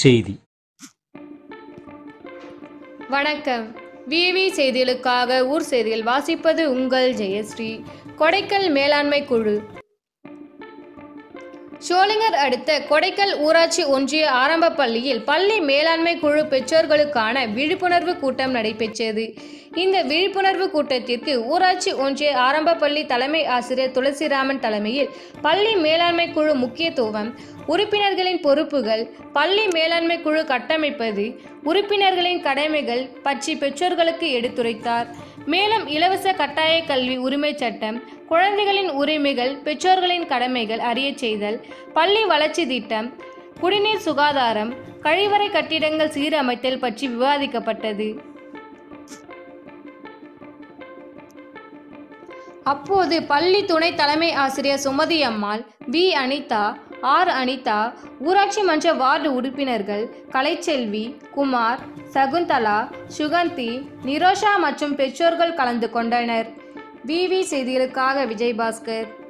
செய்தி வணக்கம் விவி செய்திகளுக்காக ஊர் செய்திகள் வாசிப்பது உங்கள் ஜெயஸ்ரீ கொடைக்கல் மேலாண்மை குழு ஷோலிங்கர் அடுத்த கொடைக்கல் ஊராட்சி ஒன்றிய ஆரம்ப பள்ளியில் பள்ளி மேலாண்மை குழு பெற்றோர்களுக்கான விழிப்புணர்வு கூட்டம் நடைபெற்றது இந்த விழிப்புணர்வு கூட்டத்திற்கு ஊராட்சி ஒன்றிய ஆரம்ப பள்ளி தலைமை ஆசிரியர் துளசிராமன் தலைமையில் பள்ளி மேலாண்மை குழு முக்கியத்துவம் உறுப்பினர்களின் பொறுப்புகள் பள்ளி மேலாண்மை குழு கட்டமைப்பது உறுப்பினர்களின் கடமைகள் பற்றி பெற்றோர்களுக்கு எடுத்துரைத்தார் மேலும் இலவச கட்டாய கல்வி உரிமை சட்டம் குழந்தைகளின் உரிமைகள் பெற்றோர்களின் கடமைகள் அறியச் செய்தல் பள்ளி வளர்ச்சி திட்டம் குடிநீர் சுகாதாரம் கழிவறை கட்டிடங்கள் சீரமைத்தல் பற்றி விவாதிக்கப்பட்டது அப்போது பள்ளி துணை தலைமை ஆசிரியர் சுமதி அம்மாள் வி அனிதா ஆர் அனிதா ஊராட்சி மன்ற வார்டு உறுப்பினர்கள் கலைச்செல்வி குமார் சகுந்தலா சுகந்தி நிரோஷா மற்றும் பெற்றோர்கள் கலந்து கொண்டனர் விவி செய்திகளுக்காக விஜயபாஸ்கர்